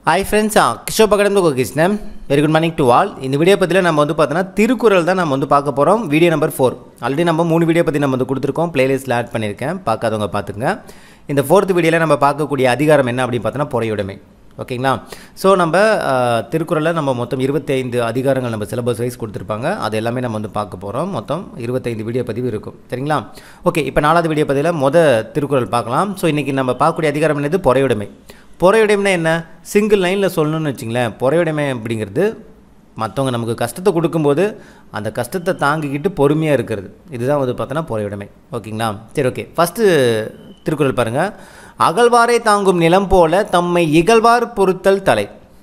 Hi friends கிஷோப் academy Krishnan very good morning to all இந்த video பற்றியில் நம்ம வந்து பார்த்தோன்னா திருக்குறள் தான் நம்ம வந்து பார்க்க போகிறோம் வீடியோ நம்பர் ஃபோர் ஆல்ரெடி நம்ம மூணு வீடியோ பற்றி நம்ம வந்து கொடுத்துருக்கோம் பிளேலிஸ்ட்டில் ஆட் பண்ணியிருக்கேன் பார்க்காதவங்க பார்த்துங்க இந்த ஃபோர்த் வீடியோவில் நம்ம பார்க்கக்கூடிய அதிகாரம் என்ன அப்படின்னு பார்த்தோன்னா பொறையுடைமை ஓகேங்களா ஸோ நம்ம அஹ், திருக்குறளில் நம்ம மொத்தம் இருபத்தைந்து அதிகாரங்கள் நம்ம சிலபஸ் வைஸ் கொடுத்துருப்பாங்க அது எல்லாமே நம்ம வந்து பார்க்க போகிறோம் மொத்தம் இருபத்தைந்து வீடியோ பதிவு இருக்கும் சரிங்களா ஓகே இப்போ நாலாவது வீடியோ பதிவில் மொத திருக்குறள் பார்க்கலாம் ஸோ இன்றைக்கி நம்ம பார்க்கக்கூடிய அதிகாரம் என்னது பொறையுடைமை பொறையுடைமைனா என்ன சிங்கிள் லைனில் சொல்லணும்னு வச்சிங்களேன் பொறையுடைமை அப்படிங்கிறது மற்றவங்க நமக்கு கஷ்டத்தை கொடுக்கும்போது அந்த கஷ்டத்தை தாங்கிக்கிட்டு பொறுமையாக இருக்கிறது இதுதான் வந்து பார்த்தோன்னா பொறையுடைமை ஓகேங்களா சரி ஓகே ஃபஸ்ட்டு திருக்குறள் பாருங்கள் அகழ்வாரை தாங்கும் நிலம் போல தம்மை இகழ்வார் பொறுத்தல் தலை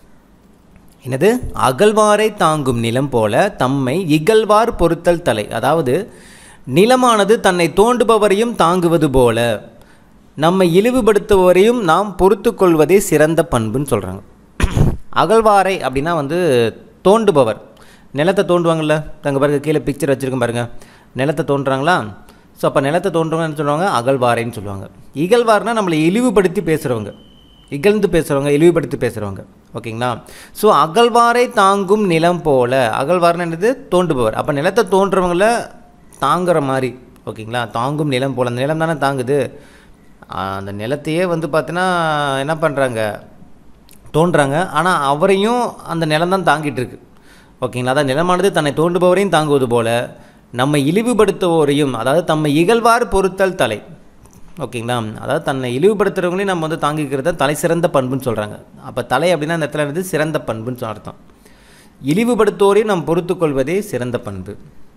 என்னது அகழ்வாரை தாங்கும் நிலம் போல தம்மை இகழ்வார் பொறுத்தல் தலை அதாவது நிலமானது தன்னை தோண்டுபவரையும் தாங்குவது போல நம்மை இழிவுபடுத்துபவரையும் நாம் பொறுத்து கொள்வதே சிறந்த பண்புன்னு சொல்கிறாங்க அகழ்வாரை அப்படின்னா வந்து தோண்டுபவர் நிலத்தை தோண்டுவாங்கள்ல தங்க பாருங்க கீழே பிக்சர் வச்சுருக்கேன் பாருங்கள் நிலத்தை தோண்டுறாங்களா ஸோ அப்போ நிலத்தை தோன்றவங்க என்ன சொல்லுவாங்க அகழ்வாரைன்னு சொல்லுவாங்க இகழ்வார்னா நம்மளை இழிவுபடுத்தி பேசுகிறவங்க இகழ்ந்து பேசுகிறவங்க இழிவுபடுத்தி பேசுகிறவங்க ஓகேங்களா ஸோ அகழ்வாரை தாங்கும் நிலம் போல அகழ்வார்னு என்னது தோண்டுபவர் அப்போ நிலத்தை தோன்றவங்கள தாங்குற மாதிரி ஓகேங்களா தாங்கும் நிலம் போல அந்த நிலம் தானே தாங்குது ஆஹ் அந்த நிலத்தையே வந்து பார்த்தீங்கன்னா என்ன பண்ணுறாங்க தோன்றாங்க ஆனால் அவரையும் அந்த நிலம் தான் தாங்கிட்டு இருக்கு ஓகேங்களா அதான் நிலமானது தன்னை தோண்டுபவரையும் தாங்குவது போல நம்மை இழிவுபடுத்துவோரையும் அதாவது தம்மை இகழ்வார் பொறுத்தல் தலை ஓகேங்களா அதாவது தன்னை இழிவுபடுத்துகிறவங்களையும் நம்ம வந்து தாங்கிக்கிறது தான் தலை சிறந்த பண்புன்னு சொல்கிறாங்க அப்போ தலை அப்படின்னா அந்த இடத்துல வந்து சிறந்த பண்புன்னு சொல்ல அர்த்தம் இழிவுபடுத்துவோரையும் நாம் பொறுத்து கொள்வதே சிறந்த பண்பு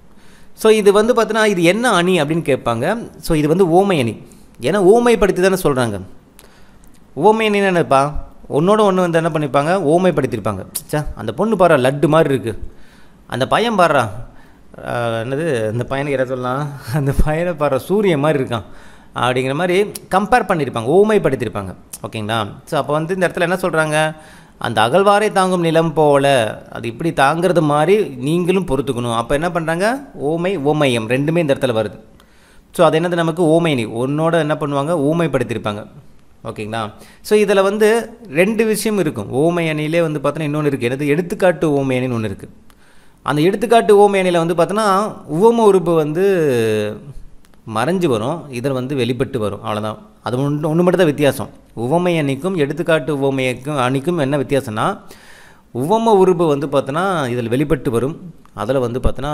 ஸோ இது வந்து பார்த்தீங்கன்னா இது என்ன அணி அப்படின்னு கேட்பாங்க ஸோ இது வந்து ஓமை அணி ஏன்னா ஓமைப்படுத்தி தானே சொல்கிறாங்க ஓமை அணி என்னப்பா ஒன்றோட ஒன்று வந்து என்ன பண்ணிப்பாங்க ஓமைப்படுத்தியிருப்பாங்க சே அந்த பொண்ணு பாரு லட்டு மாதிரி இருக்குது அந்த பையன் பாடுறா என்னது அந்த பையனுக்கு என்ன சொல்லலாம் அந்த பையனை பாடுற சூரியன் மாதிரி இருக்கான் அப்படிங்கிற மாதிரி கம்பேர் பண்ணியிருப்பாங்க ஓமைப்படுத்தியிருப்பாங்க ஓகேங்களா ஸோ அப்போ வந்து இந்த இடத்துல என்ன சொல்கிறாங்க அந்த அகழ்வாரை தாங்கும் நிலம் போல அது இப்படி தாங்கிறது மாதிரி நீங்களும் பொறுத்துக்கணும் அப்போ என்ன பண்ணுறாங்க ஓமை ஓமையம் ரெண்டுமே இந்த இடத்துல வருது ஸோ அது என்னது நமக்கு ஓமைனி ஒன்னோட என்ன பண்ணுவாங்க ஊமைப்படுத்தியிருப்பாங்க ஓகேங்களா ஸோ இதில் வந்து ரெண்டு விஷயம் இருக்கும் ஓமை அணியிலே வந்து பார்த்தோன்னா இன்னொன்று இருக்குது என்னது எடுத்துக்காட்டு ஓமை அணின்னு ஒன்று இருக்குது அந்த எடுத்துக்காட்டு ஓமை அணியில் வந்து பார்த்தோன்னா உவம உறுப்பு வந்து மறைஞ்சு வரும் இதில் வந்து வெளிப்பட்டு வரும் அவ்வளோதான் அது ஒன்று ஒன்று மட்டும் தான் வித்தியாசம் உவமை அணிக்கும் எடுத்துக்காட்டு உவமைக்கும் அணிக்கும் என்ன வித்தியாசம்னா உவம உருபு வந்து பார்த்தோன்னா இதில் வெளிப்பட்டு வரும் அதில் வந்து பார்த்தோன்னா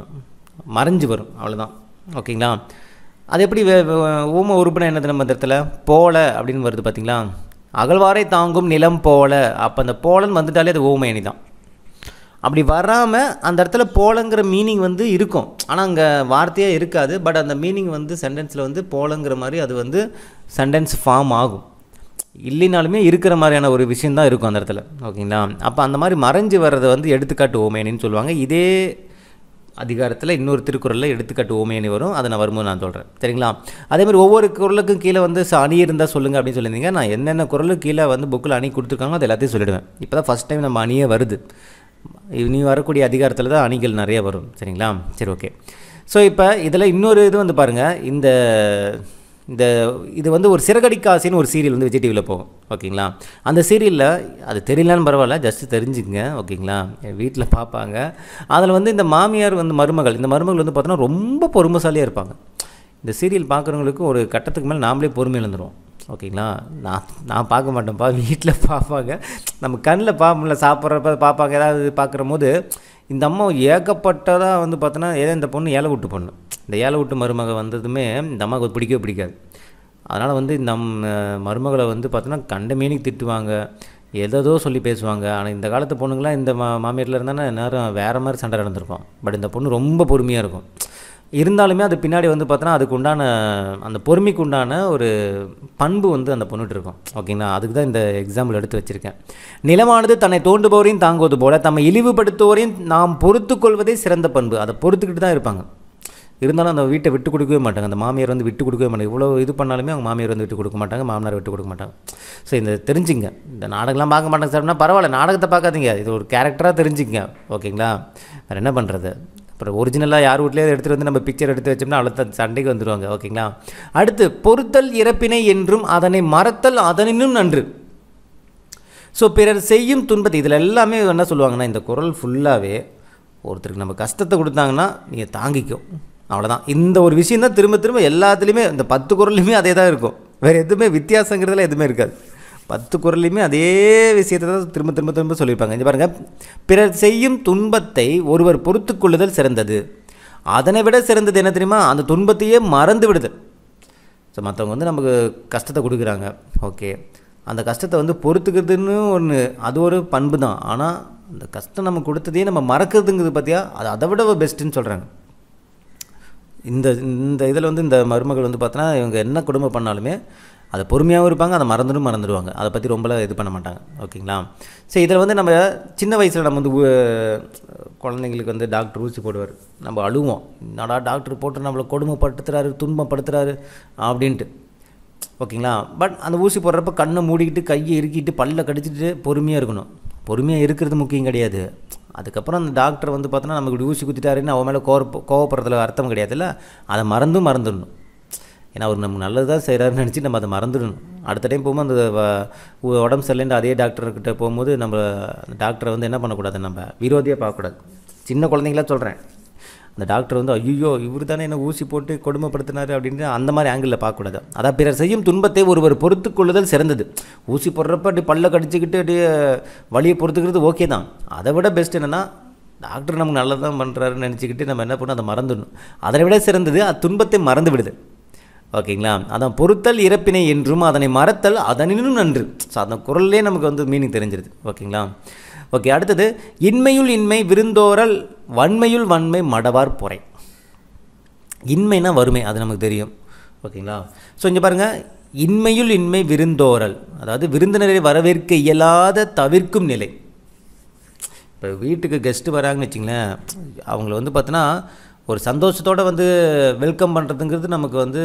மறைஞ்சு வரும் அவ்வளோதான் ஓகேங்களா அது எப்படி வே- வே- ஊம உறுப்பினர் என்னது நம்ம இந்த இடத்துல போல அப்படின்னு வருது பார்த்தீங்களா அகழ்வாரை தாங்கும் நிலம் போல அப்போ அந்த போலன்னு வந்துட்டாலே அது ஊமை அணி தான் அப்படி வராமல் அந்த இடத்துல போலங்கிற மீனிங் வந்து இருக்கும் ஆனால் அங்கே வார்த்தையாக இருக்காது பட் அந்த மீனிங் வந்து சென்டென்ஸில் வந்து போலங்கிற மாதிரி அது வந்து சென்டென்ஸ் ஃபார்ம் ஆகும் இல்லைனாலுமே இருக்கிற மாதிரியான ஒரு விஷயம் தான் இருக்கும் அந்த இடத்துல ஓகேங்களா அப்போ அந்த மாதிரி மறைஞ்சு வர்றதை வந்து எடுத்துக்காட்டு ஓமையணின்னு சொல்லுவாங்க இதே அதிகாரத்தில் இன்னொரு திருக்குறளில் எடுத்துக்காட்டு ஓமையணி வரும் அதை நான் வரும்போது நான் சொல்கிறேன் சரிங்களா அதே மாதிரி ஒவ்வொரு குரலுக்கும் கீழே வந்து ச- அணி இருந்தால் சொல்லுங்கள் அப்படின்னு சொல்லியிருந்தீங்க நான் என்னென்ன குரலுக்கு கீழே வந்து புக்கில் அணி கொடுத்துருக்காங்களோ அது எல்லாத்தையும் சொல்லிடுவேன் இப்போ தான் ஃபஸ்ட் டைம் நம்ம அணியே வருது இனி வரக்கூடிய அதிகாரத்தில் தான் அணிகள் நிறைய வரும் சரிங்களா சரி ஓகே ஸோ இப்போ இதில் இன்னொரு இது வந்து பாருங்கள் இந்த இந்த இது வந்து ஒரு சிறகடிக்காசின்னு ஒரு சீரியல் வந்து விஜய் டிவியில் போகும் ஓகேங்களா அந்த சீரியலில் அது தெரியலன்னு பரவாயில்ல ஜஸ்ட்டு தெரிஞ்சுக்கங்க ஓகேங்களா வீட்டில் பார்ப்பாங்க அதில் வந்து இந்த மாமியார் வந்து மருமகள் இந்த மருமகள் வந்து பார்த்தோன்னா ரொம்ப பொறுமைசாலியாக இருப்பாங்க இந்த சீரியல் பார்க்குறவங்களுக்கு ஒரு கட்டத்துக்கு மேலே நாமளே பொறுமை இழந்துருவோம் ஓகேங்களா நான் நான் பார்க்க மாட்டேன்ப்பா வீட்டில் பார்ப்பாங்க நம்ம கண்ணில் பார்ப்போம்ல சாப்பிட்றப்ப பார்ப்பாங்க ஏதாவது பார்க்குற போது இந்த அம்மா ஏகப்பட்டதாக வந்து பார்த்தோன்னா ஏதோ இந்த பொண்ணு ஏழை விட்டு பொண்ணு இந்த ஏழை விட்டு மருமக வந்ததுமே இந்த அம்மாவுக்கு அது பிடிக்கவே பிடிக்காது அதனால் வந்து இந்த அம்- மருமகளை வந்து பார்த்தோன்னா கண்ட மீனிக்கு திட்டுவாங்க எதோ சொல்லி பேசுவாங்க ஆனால் இந்த காலத்து பொண்ணுங்களாம் இந்த மா மாமியாரில் இருந்தானே நேரம் வேறு மாதிரி சண்டை நடந்திருக்கும் பட் இந்த பொண்ணு ரொம்ப பொறுமையாக இருக்கும் இருந்தாலுமே அது பின்னாடி வந்து பார்த்தோன்னா அதுக்கு உண்டான அந்த பொறுமைக்கு உண்டான ஒரு பண்பு வந்து அந்த பொண்ணுகிட்ட இருக்கும் ஓகேங்களா அதுக்கு தான் இந்த எக்ஸாம்பிள் எடுத்து வச்சுருக்கேன் நிலமானது தன்னை தோண்டுபவரையும் தாங்குவது போல தம்மை இழிவுபடுத்துவோரையும் நாம் பொறுத்து கொள்வதே சிறந்த பண்பு அதை பொறுத்துக்கிட்டு தான் இருப்பாங்க இருந்தாலும் அந்த வீட்டை விட்டு கொடுக்கவே மாட்டாங்க அந்த மாமியார் வந்து விட்டு கொடுக்கவே மாட்டாங்க இவ்வளோ இது பண்ணாலுமே அவங்க மாமியார் வந்து விட்டு கொடுக்க மாட்டாங்க மாமனார் விட்டு கொடுக்க மாட்டாங்க ஸோ இந்த தெரிஞ்சுங்க இந்த நாடகம்லாம் பார்க்க மாட்டாங்க சார்னா பரவாயில்ல நாடகத்தை பார்க்காதீங்க இது ஒரு கேரக்டராக தெரிஞ்சுக்கங்க ஓகேங்களா வேறு என்ன பண்ணுறது அப்புறம் ஒரிஜினலாக யார் வீட்லேயே எடுத்துகிட்டு வந்து நம்ம பிக்சர் எடுத்து வச்சோம்னா அழுத்த சண்டைக்கு வந்துடுவாங்க ஓகேங்களா அடுத்து பொறுத்தல் இறப்பினை என்றும் அதனை மறத்தல் அதனினும் நன்று ஸோ பிறர் செய்யும் துன்பத்தை இதில் எல்லாமே என்ன சொல்லுவாங்கன்னா இந்த குரல் ஃபுல்லாகவே ஒருத்தருக்கு நம்ம கஷ்டத்தை கொடுத்தாங்கன்னா நீங்கள் தாங்கிக்கும் அவ்வளோதான் இந்த ஒரு விஷயம் தான் திரும்ப திரும்ப எல்லாத்துலேயுமே இந்த பத்து குரல்லையுமே அதே தான் இருக்கும் வேறு எதுவுமே வித்தியாசங்கிறதுல எதுவுமே இருக்காது பத்து குரல்லையுமே அதே விஷயத்தை தான் திரும்ப திரும்ப திரும்ப சொல்லியிருப்பாங்க இங்கே பாருங்கள் பிறர் செய்யும் துன்பத்தை ஒருவர் பொறுத்து கொள்ளுதல் சிறந்தது அதனை விட சிறந்தது என்ன தெரியுமா அந்த துன்பத்தையே மறந்து விடுதல் ஸோ மற்றவங்க வந்து நமக்கு கஷ்டத்தை கொடுக்குறாங்க ஓகே அந்த கஷ்டத்தை வந்து பொறுத்துக்கிறதுன்னு ஒன்று அது ஒரு பண்பு தான் ஆனால் அந்த கஷ்டம் நம்ம கொடுத்ததையே நம்ம மறக்கிறதுங்கிறது பார்த்தியா அது அதை விட பெஸ்ட்டுன்னு சொல்கிறாங்க இந்த இந்த இதில் வந்து இந்த மருமகள் வந்து பார்த்தோன்னா இவங்க என்ன குடும்பம் பண்ணாலுமே அதை பொறுமையாகவும் இருப்பாங்க அதை மறந்துடும் மறந்துடுவாங்க அதை பற்றி ரொம்பலாம் இது பண்ண மாட்டாங்க ஓகேங்களா சரி இதில் வந்து நம்ம சின்ன வயசில் நம்ம வந்து ஊ- குழந்தைங்களுக்கு வந்து டாக்டர் ஊசி போடுவார் நம்ம அழுவோம் என்னடா டாக்டர் போட்டு நம்மளை கொடுமைப்படுத்துறாரு துன்பப்படுத்துறாரு அப்படின்ட்டு ஓகேங்களா பட் அந்த ஊசி போடுறப்ப கண்ணை மூடிக்கிட்டு கையை இறுக்கிட்டு பல்ல கடிச்சிட்டு பொறுமையாக இருக்கணும் பொறுமையாக இருக்கிறது முக்கியம் கிடையாது அதுக்கப்புறம் அந்த டாக்டர் வந்து பார்த்தோன்னா நமக்கு இப்படி ஊசி குத்திட்டாருன்னு அவன் மேலே கோவ கோவப்படுறதுல அர்த்தம் கிடையாதுல்ல அதை மறந்தும் மறந்துடணும் ஏன்னா அவர் நமக்கு நல்லது தான் செய்கிறாருன்னு நினச்சி நம்ம அதை மறந்துடணும் அடுத்த டைம் போகும்போது அந்த வ- உ- உடம்பு சரியில்லைன்னு அதே டாக்டர்கிட்ட போகும்போது நம்ம அந்த டாக்டரை வந்து என்ன பண்ணக்கூடாது நம்ம விரோதியாக பார்க்கக்கூடாது சின்ன குழந்தைங்களா சொல்கிறேன் அந்த டாக்டர் வந்து ஐயோ இவர் தானே என்ன ஊசி போட்டு கொடுமைப்படுத்தினாரு அப்படின்னு அந்த மாதிரி ஆங்கிளில் பார்க்கக்கூடாது அதான் பிறர் செய்யும் துன்பத்தை ஒருவர் பொறுத்து கொள்ளுதல் சிறந்தது ஊசி போடுறப்ப அப்படி பல்ல கடிச்சிக்கிட்டு அப்படியே வலியை பொறுத்துக்கிறது ஓகே தான் அதை விட பெஸ்ட் என்னென்னா டாக்டர் நமக்கு நல்லது தான் பண்ணுறாருன்னு நினச்சிக்கிட்டு நம்ம என்ன பண்ணணும் அதை மறந்துடணும் அதை விட சிறந்தது அது துன்பத்தை மறந்து விடுது ஓகேங்களா அதான் பொறுத்தல் இறப்பினை என்றும் அதனை மறத்தல் அதனினும் நன்று ஸோ அந்த குரல்லே நமக்கு வந்து மீனிங் தெரிஞ்சிருது ஓகேங்களா ஓகே அடுத்தது இன்மையுள் இன்மை விருந்தோரல் வன்மையுள் வன்மை மடவார் பொறை இன்மைனா வறுமை அது நமக்கு தெரியும் ஓகேங்களா ஸோ இங்கே பாருங்கள் இன்மையுள் இன்மை விருந்தோரல் அதாவது விருந்தினரை வரவேற்க இயலாத தவிர்க்கும் நிலை இப்போ வீட்டுக்கு கெஸ்ட்டு வராங்கன்னு வச்சிங்களேன் அவங்கள வந்து பார்த்தோன்னா ஒரு சந்தோஷத்தோடு வந்து வெல்கம் பண்ணுறதுங்கிறது நமக்கு வந்து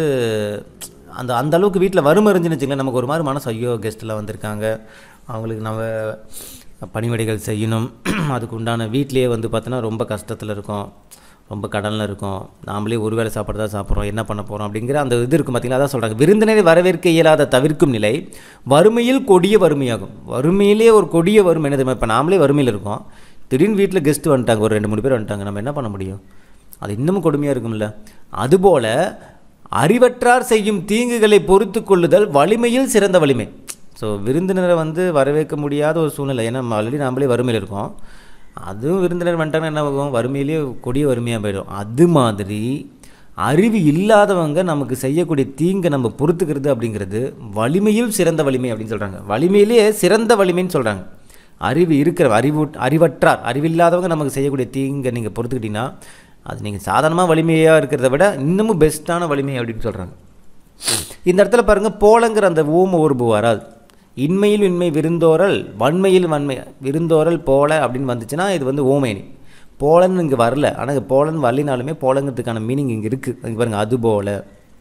அந்த அந்த அளவுக்கு வீட்டில் வறுமை இருந்துச்சுன்னு வச்சுங்களேன் நமக்கு ஒரு மாதிரி மனசு ஐயோ கெஸ்ட்டெல்லாம் வந்திருக்காங்க அவங்களுக்கு நம்ம பணிவிடைகள் செய்யணும் அதுக்கு உண்டான வீட்டிலேயே வந்து பார்த்தோன்னா ரொம்ப கஷ்டத்தில் இருக்கும் ரொம்ப கடனில் இருக்கும் நாமளே ஒரு வேளை சாப்பாடு தான் சாப்பிட்றோம் என்ன பண்ண போகிறோம் அப்படிங்கிற அந்த இது இருக்கும் பார்த்தீங்களா அதான் சொல்கிறாங்க விருந்தினரை வரவேற்க இயலாத தவிர்க்கும் நிலை வறுமையில் கொடிய வறுமையாகும் வறுமையிலே ஒரு கொடிய வறுமை என்ன தெரியுமா இப்போ நாமளே வறுமையில் இருக்கோம் திடீர்னு வீட்டில் கெஸ்ட் வந்துட்டாங்க ஒரு ரெண்டு மூணு பேர் வந்துட்டாங்க நம்ம என்ன பண்ண முடியும் அது இன்னமும் கொடுமையாக இருக்கும்ல அதுபோல் அறிவற்றார் செய்யும் தீங்குகளை பொறுத்து கொள்ளுதல் வலிமையில் சிறந்த வலிமை ஸோ விருந்தினரை வந்து வரவேற்க முடியாத ஒரு சூழ்நிலை ஏன்னா ஆல்ரெடி நாமளே வறுமையில் இருக்கோம் அதுவும் விருந்தினர் வந்துட்டாங்கன்னா என்ன ஆகும் வறுமையிலேயே கொடிய வறுமையாக போயிடும் அது மாதிரி அறிவு இல்லாதவங்க நமக்கு செய்யக்கூடிய தீங்கை நம்ம பொறுத்துக்கிறது அப்படிங்கிறது வலிமையில் சிறந்த வலிமை அப்படின்னு சொல்கிறாங்க வலிமையிலேயே சிறந்த வலிமைன்னு சொல்கிறாங்க அறிவு இருக்கிற அறிவு அறிவற்றார் அறிவில்லாதவங்க நமக்கு செய்யக்கூடிய தீங்கை நீங்கள் பொறுத்துக்கிட்டீங்கன்னா அது நீங்கள் சாதாரணமாக வலிமையாக இருக்கிறத விட இன்னமும் பெஸ்ட்டான வலிமை அப்படின்னு சொல்கிறாங்க இந்த இடத்துல பாருங்கள் போலங்கிற அந்த ஊம உருபு வராது இன்மையில் இன்மை விருந்தோரல் வன்மையில் வன்மை விருந்தோரல் போல அப்படின்னு வந்துச்சுன்னா இது வந்து ஓமைனி போலன்னு இங்கே வரல ஆனால் இங்க போலன் வரலினாலுமே போலங்கிறதுக்கான மீனிங் இங்கே இருக்குது இங்கே பாருங்கள் அது போல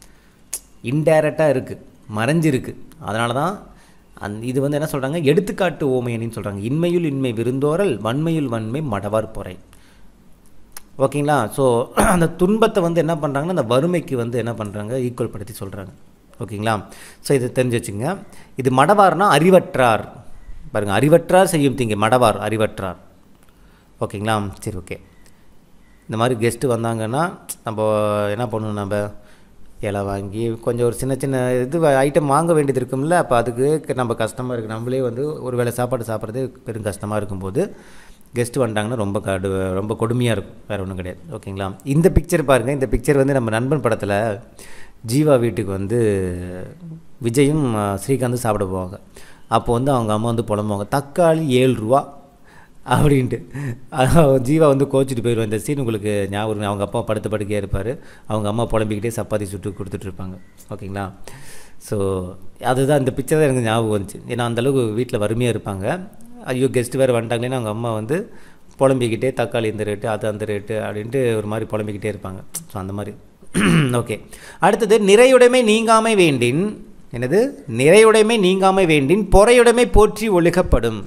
இன்டைரக்டாக இருக்குது மறைஞ்சிருக்கு அதனால தான் அந் இது வந்து என்ன சொல்கிறாங்க எடுத்துக்காட்டு ஓமையனின்னு சொல்கிறாங்க இன்மையுள் இன்மை விருந்தோரல் வன்மையுள் வன்மை மடவார் பொறை ஓகேங்களா ஸோ அந்த துன்பத்தை வந்து என்ன பண்ணுறாங்கன்னா அந்த வறுமைக்கு வந்து என்ன பண்ணுறாங்க ஈக்குவல் படுத்தி சொல்கிறாங்க ஓகேங்களா ஸோ இதை தெரிஞ்சு வச்சுங்க இது மடவார்னா அறிவற்றார் பாருங்கள் அறிவற்றார் செய்யும் தீங்க மடவார் அறிவற்றார் ஓகேங்களா சரி ஓகே இந்த மாதிரி கெஸ்ட்டு வந்தாங்கன்னா நம்ம என்ன பண்ணணும் நம்ம இலை வாங்கி கொஞ்சம் ஒரு சின்ன சின்ன இது ஐட்டம் வாங்க வேண்டியது இருக்கும்ல அப்போ அதுக்கு நம்ம கஷ்டமாக இருக்குது நம்மளே வந்து ஒரு வேளை சாப்பாடு சாப்பிட்றது பெரும் கஷ்டமாக இருக்கும்போது கெஸ்ட்டு வந்துட்டாங்கன்னா ரொம்ப கடு ரொம்ப கொடுமையாக இருக்கும் வேறு ஒன்றும் கிடையாது ஓகேங்களா இந்த பிக்சர் பாருங்கள் இந்த பிக்சர் வந்து நம்ம நண்பன் படத்தில் ஜீவா வீட்டுக்கு வந்து விஜயும் ஆ, ஸ்ரீகாந்தும் சாப்பிட போவாங்க அப்போ வந்து அவங்க அம்மா வந்து புலம்புவாங்க தக்காளி ஏழு ரூபா அப்படின்ட்டு அஹ் ஜீவா வந்து கோச்சிட்டு போயிடுவோம் இந்த சீன் உங்களுக்கு ஞாபகம் இருக்கும். அவங்க அப்பா படுத்த படுக்கையாக இருப்பார் அவங்க அம்மா புலம்பிக்கிட்டே சப்பாத்தி சுட்டு கொடுத்துட்ருப்பாங்க ஓகேங்களா ஸோ அதுதான் இந்த பிக்சர் தான் எனக்கு ஞாபகம் வந்துச்சு ஏன்னா அந்தளவுக்கு வீட்டில் வறுமையாக இருப்பாங்க ஐயோ கெஸ்ட் வேறு வந்துட்டாங்களேன்னு அவங்க அம்மா வந்து புலம்பிக்கிட்டே தக்காளி இந்த ரேட்டு அது அந்த ரேட்டு அப்படின்ட்டு ஒரு மாதிரி புலம்பிக்கிட்டே இருப்பாங்க ஸோ அந்த மாதிரி ஓகே அடுத்தது நிறையுடைமை நீங்காமை வேண்டின் என்னது நிறையுடைமை நீங்காமை வேண்டின் பொறையுடைமை போற்றி ஒழுகப்படும்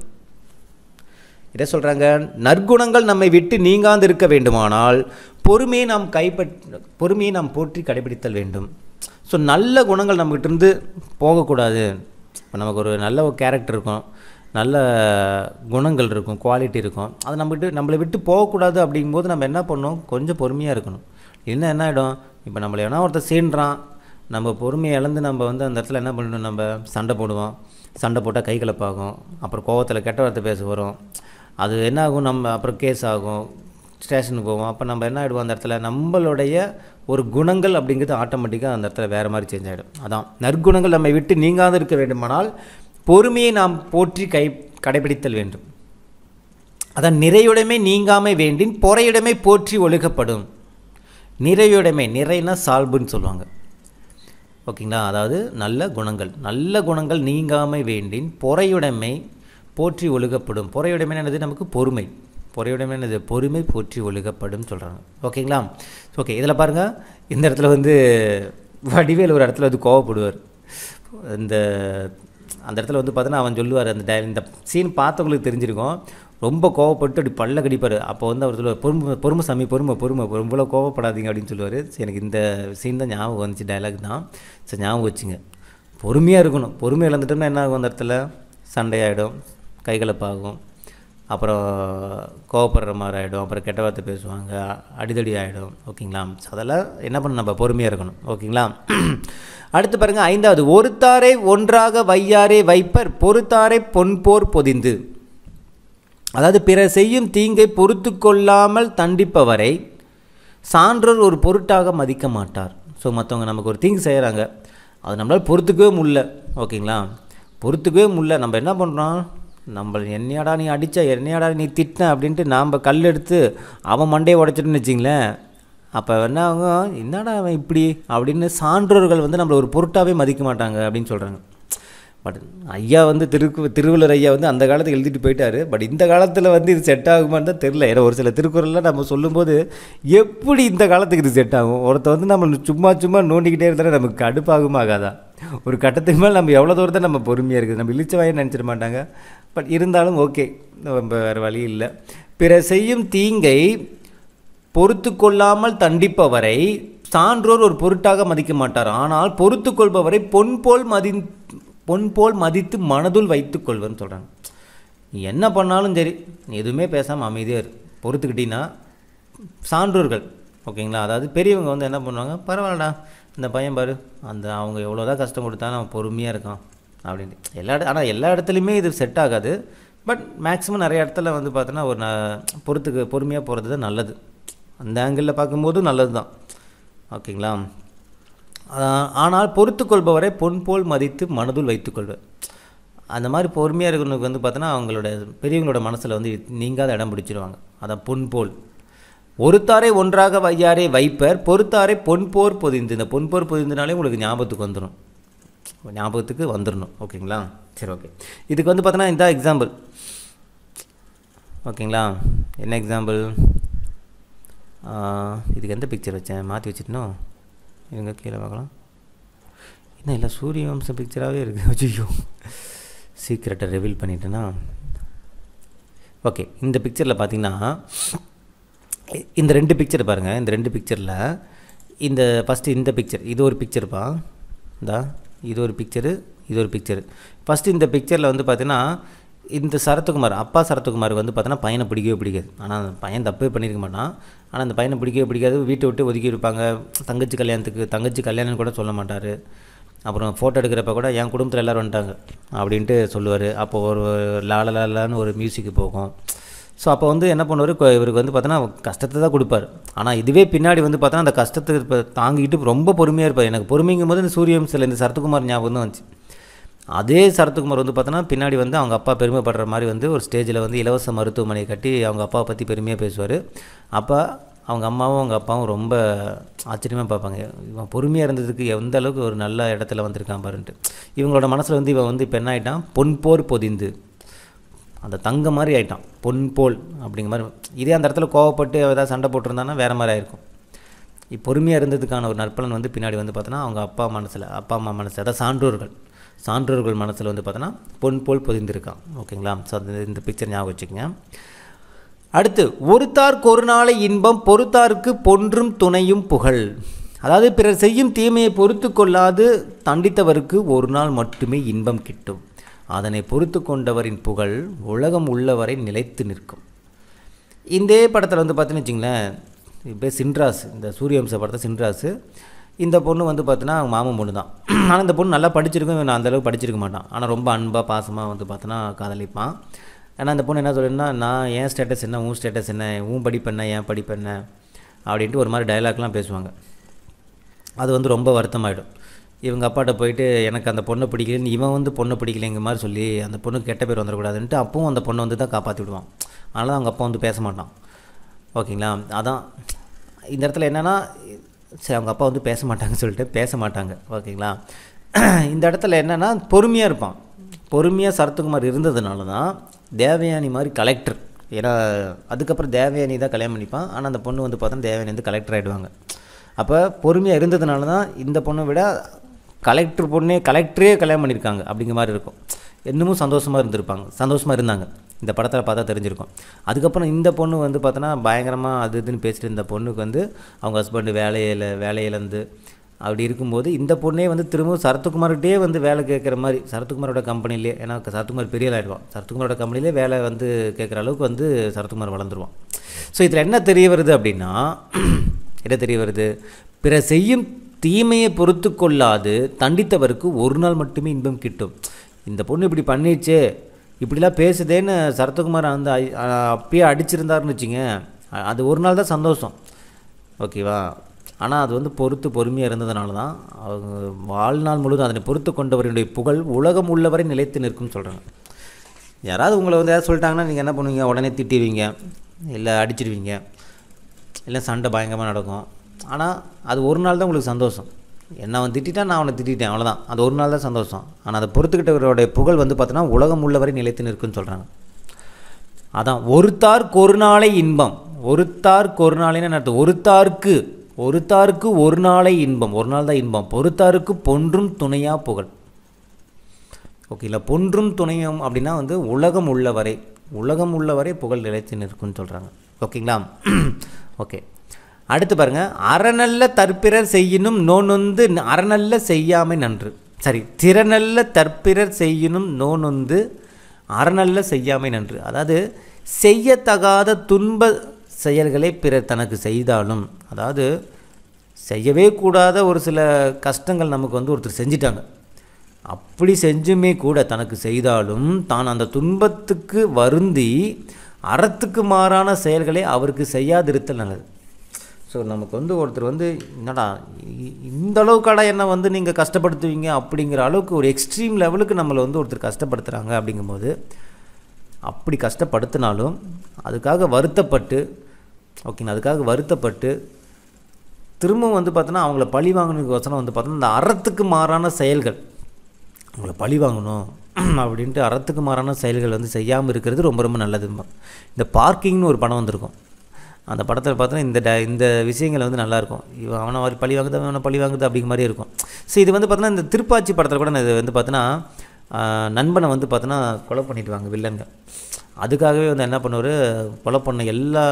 இதை சொல்கிறாங்க நற்குணங்கள் நம்மை விட்டு நீங்காந்து இருக்க வேண்டுமானால் பொறுமையை நாம் கைப்பற் பொறுமையை நாம் போற்றி கடைபிடித்தல் வேண்டும் ஸோ நல்ல குணங்கள் நம்மகிட்ட இருந்து போகக்கூடாது இப்போ நமக்கு ஒரு நல்ல ஒரு கேரக்டர் இருக்கும் நல்ல குணங்கள் இருக்கும் குவாலிட்டி இருக்கும் அது நம்ம விட்டு நம்மளை விட்டு போகக்கூடாது அப்படிங்கும்போது நம்ம என்ன பண்ணணும் கொஞ்சம் பொறுமையாக இருக்கணும் இல்லைன்னா என்ன ஆகிடும் இப்போ நம்மளை எவனா ஒருத்தர் சீண்டுறான் நம்ம பொறுமையை இழந்து நம்ம வந்து அந்த இடத்துல என்ன பண்ணணும் நம்ம சண்டை போடுவோம் சண்டை போட்டால் கை கலப்பாகும் அப்புறம் கோவத்தில் கெட்ட வார்த்தை பேச வரும் அது என்ன ஆகும் நம்ம அப்புறம் கேஸ் ஆகும் ஸ்டேஷனுக்கு போவோம் அப்போ நம்ம என்ன ஆகிடுவோம் அந்த இடத்துல நம்மளுடைய ஒரு குணங்கள் அப்படிங்கிறது ஆட்டோமேட்டிக்காக அந்த இடத்துல வேறு மாதிரி சேஞ்ச் ஆகிடும் அதான் நற்குணங்கள் நம்மை விட்டு நீங்காது இருக்க வேண்டுமானால் பொறுமையை நாம் போற்றி கை கடைபிடித்தல் வேண்டும் அதான் நிறையுடைமை நீங்காமை வேண்டின் பொறையுடைமை போற்றி ஒழுகப்படும் நிறையுடைமை நிறைனா சால்புன்னு சொல்லுவாங்க ஓகேங்களா அதாவது நல்ல குணங்கள் நல்ல குணங்கள் நீங்காமை வேண்டின் பொறையுடைமை போற்றி ஒழுகப்படும் பொறையுடைமை என்னது நமக்கு பொறுமை பொறையுடைமை என்னது பொறுமை போற்றி ஒழுகப்படும் சொல்கிறாங்க ஓகேங்களா ஓகே இதில் பாருங்கள் இந்த இடத்துல வந்து வடிவேல் ஒரு இடத்துல வந்து கோவப்படுவார் இந்த அந்த இடத்துல வந்து பார்த்தோன்னா அவன் சொல்லுவார் அந்த டை இந்த சீன் பார்த்தவங்களுக்கு தெரிஞ்சிருக்கும் ரொம்ப கோவப்பட்டு அப்படி பல்ல கடிப்பார் அப்போ வந்து அவர் சொல்லுவார் பொறுமை பொறுமை சாமி பொறுமை பொறுமை ரொம்ப கோவப்படாதீங்க அப்படின்னு சொல்லுவார் சரி எனக்கு இந்த சீன் தான் ஞாபகம் வந்துச்சு டைலாக் தான் சரி ஞாபகம் வச்சுங்க பொறுமையாக இருக்கணும் பொறுமை இழந்துட்டோம்னா என்ன ஆகும் அந்த இடத்துல சண்டையாயிடும் கைகலப்பாகும் அப்புறம் கோவப்படுற மாதிரி ஆகிடும் அப்புறம் கெட்ட வார்த்தை பேசுவாங்க அடிதடி ஆகிடும் ஓகேங்களா ஸோ அதெல்லாம் என்ன பண்ண நம்ம பொறுமையாக இருக்கணும் ஓகேங்களா அடுத்து பாருங்கள் ஐந்தாவது ஒருத்தாரை ஒன்றாக வையாரே வைப்பர் பொறுத்தாரை பொன்போர் பொதிந்து அதாவது பிறர் செய்யும் தீங்கை பொறுத்து கொள்ளாமல் தண்டிப்பவரை சான்றோர் ஒரு பொருட்டாக மதிக்க மாட்டார் ஸோ மற்றவங்க நமக்கு ஒரு தீங்கு செய்கிறாங்க அது நம்மளால் பொறுத்துக்கவே முடியல ஓகேங்களா பொறுத்துக்கவே முடியல நம்ம என்ன பண்ணுறோம் நம்ம என்னையாடா நீ அடித்த என்னையாடா நீ திட்டின அப்படின்ட்டு நாம் கல் எடுத்து அவன் மண்டையை உடைச்சிட்டுன்னு வச்சிங்களேன் அப்போ என்ன ஆகும் என்னடா அவன் இப்படி அப்படின்னு சான்றோர்கள் வந்து நம்மளை ஒரு பொருட்டாகவே மதிக்க மாட்டாங்க அப்படின்னு சொல்கிறாங்க பட் ஐயா வந்து திருக்கு திருவள்ளுவர் ஐயா வந்து அந்த காலத்துக்கு எழுதிட்டு போயிட்டாரு பட் இந்த காலத்தில் வந்து இது செட் ஆகுமான்னு தான் தெரில ஏன்னா ஒரு சில திருக்குறளில் நம்ம சொல்லும்போது எப்படி இந்த காலத்துக்கு இது செட் ஆகும் ஒருத்த வந்து நம்ம சும்மா சும்மா நோண்டிக்கிட்டே இருந்தாலும் நமக்கு கடுப்பாகுமா ஆகாதா ஒரு கட்டத்துக்கு மேலே நம்ம எவ்வளோ தூரம் தான் நம்ம பொறுமையாக இருக்குது நம்ம இழிச்ச வாயை நினச்சிட மாட்டாங்க பட் இருந்தாலும் ஓகே நம்ம வேறு வழி இல்லை பிற செய்யும் தீங்கை பொறுத்து கொள்ளாமல் தண்டிப்பவரை சான்றோர் ஒரு பொருட்டாக மதிக்க மாட்டார் ஆனால் பொறுத்து கொள்பவரை பொன் போல் மதி பொன் போல் மதித்து மனதுள் வைத்துக் கொள்வன்னு சொல்கிறாங்க நீ என்ன பண்ணாலும் சரி நீ எதுவுமே பேசாமல் அமைதியாக இரு பொறுத்துக்கிட்டீங்கன்னா சான்றோர்கள் ஓகேங்களா அதாவது பெரியவங்க வந்து என்ன பண்ணுவாங்க பரவாயில்லடா இந்த பையன் பாரு அந்த அவங்க எவ்வளோதான் கஷ்டம் கொடுத்தாலும் அவன் பொறுமையாக இருக்கான் அப்படின்ட்டு எல்லா இட ஆனால் எல்லா இடத்துலையுமே இது செட் ஆகாது பட் மேக்ஸிமம் நிறைய இடத்துல வந்து பார்த்தோன்னா ஒரு ந பொறுத்துக்கு பொறுமையாக போகிறது தான் நல்லது அந்த ஆங்கிளில் பார்க்கும்போது நல்லது தான் ஓகேங்களா ஆனால் பொறுத்து கொள்பவரை பொன் போல் மதித்து மனதுள் வைத்துக்கொள்வர் அந்த மாதிரி பொறுமையாக இருக்கிறவங்களுக்கு வந்து பார்த்தோன்னா அவங்களோட பெரியவங்களோட மனசில் வந்து நீங்காத இடம் பிடிச்சிருவாங்க அதான் பொன் போல் ஒருத்தாரை ஒன்றாக வையாரே வைப்பர் பொறுத்தாரை பொன் போர் பொதிந்து இந்த பொன் போர் பொதிந்துனாலே உங்களுக்கு ஞாபகத்துக்கு வந்துடும் ஞாபகத்துக்கு வந்துடணும் ஓகேங்களா சரி ஓகே இதுக்கு வந்து பார்த்தோன்னா இந்த எக்ஸாம்பிள் ஓகேங்களா என்ன எக்ஸாம்பிள் இதுக்கு எந்த பிக்சர் வச்சேன் மாற்றி வச்சுட்டனோ இவங்க கீழே பார்க்கலாம் என்ன இல்லை சூரிய வம்சம் பிக்சராகவே இருக்குது ஐயோ சீக்கிரட்டை ரிவீல் பண்ணிட்டேன்னா ஓகே இந்த பிக்சரில் பார்த்தீங்கன்னா இந்த ரெண்டு பிக்சர் பாருங்கள் இந்த ரெண்டு பிக்சரில் இந்த ஃபஸ்ட்டு இந்த பிக்சர் இது ஒரு பிக்சர்ப்பா இந்தா இது ஒரு பிக்சரு இது ஒரு பிக்சரு ஃபஸ்ட்டு இந்த பிக்சரில் வந்து பார்த்தீங்கன்னா இந்த சரத்குமார் அப்பா சரத்குமாருக்கு வந்து பார்த்தோன்னா பையனை பிடிக்கவே பிடிக்காது ஆனால் அந்த பையன் தப்பே பண்ணியிருக்க மாட்டான் ஆனால் அந்த பையனை பிடிக்கவே பிடிக்காது வீட்டை விட்டு ஒதுக்கி இருப்பாங்க தங்கச்சி கல்யாணத்துக்கு தங்கச்சி கல்யாணம் கூட சொல்ல மாட்டார் அப்புறம் ஃபோட்டோ எடுக்கிறப்ப கூட என் குடும்பத்தில் எல்லோரும் வந்துட்டாங்க அப்படின்ட்டு சொல்லுவார் அப்போ ஒரு லாலலாலான்னு ஒரு மியூசிக்கு போகும் ஸோ அப்போ வந்து என்ன பண்ணுவார் இவருக்கு வந்து பார்த்தோன்னா கஷ்டத்தை தான் கொடுப்பார் ஆனால் இதுவே பின்னாடி வந்து பார்த்தோன்னா அந்த கஷ்டத்தை இப்போ தாங்கிட்டு ரொம்ப பொறுமையாக இருப்பார் எனக்கு பொறுமைங்கும் போது இந்த சூரியவம்சில் இந்த சரத்குமார் ஞாபகம் தான் வந்துச்சு அதே சரத்குமார் வந்து பார்த்தோன்னா பின்னாடி வந்து அவங்க அப்பா பெருமைப்படுற மாதிரி வந்து ஒரு ஸ்டேஜில் வந்து இலவச மருத்துவமனை கட்டி அவங்க அப்பாவை பற்றி பெருமையாக பேசுவார் அப்போ அவங்க அம்மாவும் அவங்க அப்பாவும் ரொம்ப ஆச்சரியமாக பார்ப்பாங்க இவன் பொறுமையாக இருந்ததுக்கு எந்த அளவுக்கு ஒரு நல்ல இடத்துல வந்திருக்கான் பாருன்ட்டு இவங்களோட மனசில் வந்து இவன் வந்து இப்போ என்ன ஆகிட்டான் பொன் போர் பொதிந்து அந்த தங்க மாதிரி ஆகிட்டான் பொன் போல் அப்படிங்கிற மாதிரி இதே அந்த இடத்துல கோவப்பட்டு ஏதாவது சண்டை போட்டிருந்தானா வேறு மாதிரி ஆயிருக்கும் இப்போ பொறுமையாக இருந்ததுக்கான ஒரு நற்பலன் வந்து பின்னாடி வந்து பார்த்தோன்னா அவங்க அப்பா மனசில் அப்பா அம்மா மனசில் அதாவது சான்றோர்கள் சான்றோர்கள் மனசில் வந்து பார்த்தோன்னா பொன் போல் பொதிந்திருக்கான் ஓகேங்களா ஸோ அந்த இந்த பிக்சர் ஞாபகம் வச்சுக்கோங்க அடுத்து ஒருத்தார்க்கு ஒரு நாளை இன்பம் பொறுத்தாருக்கு பொன்றும் துணையும் புகழ் அதாவது பிறர் செய்யும் தீமையை பொறுத்து கொள்ளாது தண்டித்தவருக்கு ஒரு நாள் மட்டுமே இன்பம் கிட்டும் அதனை பொறுத்து கொண்டவரின் புகழ் உலகம் உள்ளவரை நிலைத்து நிற்கும் இந்த படத்தில் வந்து பார்த்தீங்கன்னு வச்சிங்களேன் இப்போ சின்ராஸ் இந்த சூரியவம்ச படத்தை சின்ராஸ் இந்த பொண்ணு வந்து பார்த்தீங்கன்னா அவங்க மாமன் பொண்ணு தான் ஆனால் இந்த பொண்ணு நல்லா படிச்சிருக்கும் இவன் அந்த அளவுக்கு படிச்சிருக்க மாட்டான் ஆனால் ரொம்ப அன்பாக பாசமாக வந்து பார்த்தோன்னா காதலிப்பான் ஏன்னா அந்த பொண்ணு என்ன சொல்லுன்னா நான் என் ஸ்டேட்டஸ் என்ன உன் ஸ்டேட்டஸ் என்ன உன் படிப்பு என்ன என் படிப்பு என்ன அப்படின்ட்டு ஒரு மாதிரி டயலாக்லாம் பேசுவாங்க அது வந்து ரொம்ப வருத்தமாயிடும் இவங்க அப்பாட்ட போயிட்டு எனக்கு அந்த பொண்ணை பிடிக்கலன்னு இவன் வந்து பொண்ணை பிடிக்கலைங்க மாதிரி சொல்லி அந்த பொண்ணுக்கு கெட்ட பேர் வந்துடக்கூடாதுன்ட்டு அப்பவும் அந்த பொண்ணை வந்து தான் காப்பாற்றி விடுவான் அதனால் அவங்க அப்பா வந்து பேச மாட்டான் ஓகேங்களா அதான் இந்த இடத்துல என்னென்னா சரி அவங்க அப்பா வந்து பேச மாட்டாங்கன்னு சொல்லிட்டு பேச மாட்டாங்க ஓகேங்களா இந்த இடத்துல என்னென்னா பொறுமையாக இருப்பான் பொறுமையாக சரத்குமார் இருந்ததுனால தான் தேவயானி மாதிரி கலெக்டர் ஏன்னா அதுக்கப்புறம் தேவயானி தான் கல்யாணம் பண்ணிப்பான் ஆனால் அந்த பொண்ணு வந்து பார்த்தா தேவயானி வந்து கலெக்டர் ஆகிடுவாங்க அப்போ பொறுமையாக இருந்ததுனால தான் இந்த பொண்ணை விட கலெக்டர் பொண்ணே கலெக்டரே கல்யாணம் பண்ணியிருக்காங்க அப்படிங்கிற மாதிரி இருக்கும் இன்னமும் சந்தோஷமாக இருந்திருப்பாங்க சந்தோஷமாக இருந்தாங்க இந்த படத்தில் பார்த்தா தெரிஞ்சிருக்கும் அதுக்கப்புறம் இந்த பொண்ணு வந்து பார்த்தோன்னா பயங்கரமாக அது இதுன்னு பேசிட்டு இருந்த பொண்ணுக்கு வந்து அவங்க ஹஸ்பண்டு வேலையில் வேலையிலேருந்து அப்படி இருக்கும்போது இந்த பொண்ணே வந்து திரும்பவும் சரத்குமார்கிட்டே வந்து வேலை கேட்குற மாதிரி சரத்குமாரோட கம்பெனிலே ஏன்னா சரத்குமார் பெரிய ஆகிடுவான் சரத்குமாரோட கம்பெனிலே வேலை வந்து கேட்குற அளவுக்கு வந்து சரத்குமார் வளர்ந்துருவான் ஸோ இதில் என்ன தெரிய வருது அப்படின்னா என்ன தெரிய வருது பிற செய்யும் தீமையை பொறுத்து கொள்ளாது தண்டித்தவருக்கு ஒரு நாள் மட்டுமே இன்பம் கிட்டும் இந்த பொண்ணு இப்படி பண்ணிடுச்சே இப்படிலாம் பேசுதேன்னு சரத்குமார் அந்த ஐ- அ- அப்பயே அடிச்சிருந்தாருன்னு வச்சுங்க அ- அது ஒரு நாள் தான் சந்தோஷம் ஓகேவா ஆனால் அது வந்து பொறுத்து பொறுமையாக இருந்ததுனால தான் அவங்க வாழ்நாள் முழுவதும் அதனை பொறுத்து கொண்டவருடைய புகழ் உலகம் உள்ளவரை நிலைத்து நிற்கும்னு சொல்கிறாங்க யாராவது உங்களை வந்து ஏதாவது சொல்லிட்டாங்கன்னா நீங்கள் என்ன பண்ணுவீங்க உடனே திட்டிடுவீங்க இல்லை அடிச்சிடுவீங்க இல்லை சண்டை பயங்கரமாக நடக்கும் ஆனால் அது ஒரு நாள் தான் உங்களுக்கு சந்தோஷம் என்ன அவன் திட்டிட்டான் நான் அவனை திட்டிட்டேன் அவ்வளோதான் அது ஒரு நாள் தான் சந்தோஷம் ஆனால் அதை பொறுத்துக்கிட்டவருடைய புகழ் வந்து பார்த்தோன்னா உலகம் உள்ளவரை நிலைத்து நிற்கும்னு சொல்கிறாங்க அதான் ஒருத்தார்க்கு ஒரு நாளை இன்பம் ஒருத்தார்க்கு ஒரு நாளைன்னு என்ன அர்த்தம் ஒருத்தார்க்கு ஒருத்தாருக்கு ஒரு நாளை இன்பம் ஒரு நாள் தான் இன்பம் பொறுத்தாருக்கு பொன்றும் துணையா புகழ் ஓகேங்களா பொன்றும் துணையும் அப்படின்னா வந்து உலகம் உள்ளவரை உலகம் உள்ளவரை புகழ் நிலைத்து நிற்கும்னு சொல்கிறாங்க ஓகேங்களா ஓகே அடுத்து பாருங்க அறநல்ல தற்பிறர் செய்யினும் நோனொந்து அறநல்ல செய்யாமை நன்று சரி திறநல்ல தற்பிறர் செய்யினும் நோனொந்து அறநல்ல செய்யாமை நன்று அதாவது செய்யத்தகாத துன்ப செயல்களை பிறர் தனக்கு செய்தாலும் அதாவது செய்யவே கூடாத ஒரு சில கஷ்டங்கள் நமக்கு வந்து ஒருத்தர் செஞ்சிட்டாங்க அப்படி செஞ்சுமே கூட தனக்கு செய்தாலும் தான் அந்த துன்பத்துக்கு வருந்தி அறத்துக்கு மாறான செயல்களை அவருக்கு செய்யாதிருத்தல் நல்லது ஸோ நமக்கு வந்து ஒருத்தர் வந்து என்னடா இ- இந்த அளவுக்காடா என்ன வந்து நீங்கள் கஷ்டப்படுத்துவீங்க அப்படிங்கிற அளவுக்கு ஒரு எக்ஸ்ட்ரீம் லெவலுக்கு நம்மளை வந்து ஒருத்தர் கஷ்டப்படுத்துகிறாங்க அப்படிங்கும்போது அப்படி கஷ்டப்படுத்தினாலும் அதுக்காக வருத்தப்பட்டு ஓகேங்க அதுக்காக வருத்தப்பட்டு திரும்பவும் வந்து பார்த்தோன்னா அவங்கள பழி வாங்கினதுக்கோசரம் வந்து பார்த்தோன்னா இந்த அறத்துக்கு மாறான செயல்கள் அவங்கள பழி வாங்கணும் அப்படின்ட்டு அறத்துக்கு மாறான செயல்கள் வந்து செய்யாமல் இருக்கிறது ரொம்ப ரொம்ப நல்லது இந்த பார்க்கிங்னு ஒரு படம் வந்திருக்கும் அந்த படத்தில் பார்த்தோன்னா இந்த ட இந்த விஷயங்கள் வந்து நல்லாயிருக்கும் இவன் அவனை மாதிரி பழி வாங்குது அவனை பழி வாங்குது அப்படிங்கிற மாதிரி இருக்கும் ஸோ இது வந்து பார்த்தோன்னா இந்த திருப்பாச்சி படத்தில் கூட நான் இது வந்து பார்த்தோன்னா ஆஹ், நண்பனை வந்து பார்த்தோன்னா கொலை பண்ணிடுவாங்க வில்லங்க அதுக்காகவே வந்து என்ன பண்ணுவார் கொலை பண்ண எல்லா